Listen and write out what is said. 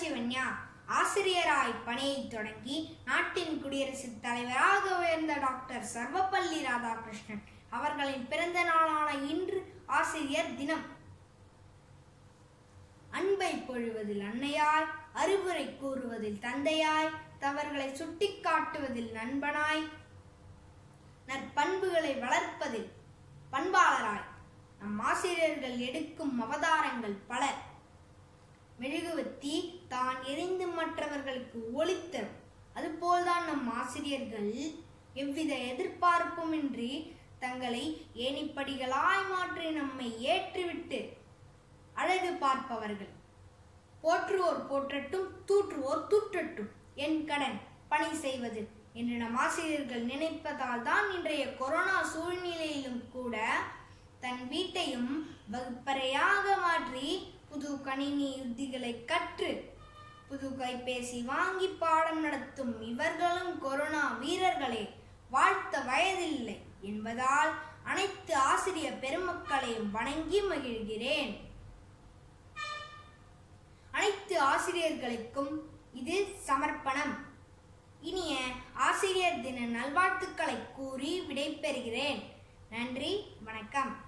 சிவன்யா ஆசிரியராய் பணியை தொடங்கி நாட்டின் குடியரசுத் தலைவராக உயர்ந்த டாக்டர் சர்வப்பள்ளி ராதாகிருஷ்ணன் அவர்களின் பிறந்த நாளான இன்று ஆசிரியர் தினம் அன்பை பொழிவதில் அன்னையாய் அறிவுரை கூறுவதில் தந்தையாய் தவறுகளை சுட்டிக்காட்டுவதில் நண்பனாய் நற்பண்புகளை வளர்ப்பதில் பண்பாளராய் நம் ஆசிரியர்கள் எடுக்கும் அவதாரங்கள் பல மெழுகுவத்தி தான் எரிந்து மற்றவர்களுக்கு ஒளித்தரும் அதுபோல்தான் நம் ஆசிரியர்கள் எவ்வித எதிர்பார்ப்புமின்றி தங்களை ஏணிப்படிகளாய் மாற்றி நம்மை ஏற்றிவிட்டு அழகு பார்ப்பவர்கள் போற்றுவோர் போற்றட்டும் தூற்றுவோர் தூற்றட்டும் என் கடன் பணி செய்வது என்று நம் ஆசிரியர்கள் நினைப்பதால் தான் இன்றைய கொரோனா சூழ்நிலையிலும் கூட தன் வீட்டையும் வகுப்பறையாக மாற்றி புது கணினி யுத்திகளை கற்று புது கைபேசி வாங்கி பாடம் நடத்தும் இவர்களும் கொரோனா வீரர்களே வாழ்த்த வயதில்லை என்பதால் அனைத்து ஆசிரியர் பெருமக்களையும் வணங்கி மகிழ்கிறேன் அனைத்து ஆசிரியர்களுக்கும் இது சமர்ப்பணம் இனிய ஆசிரியர் தின நல்வாழ்த்துக்களை கூறி விடைபெறுகிறேன் நன்றி வணக்கம்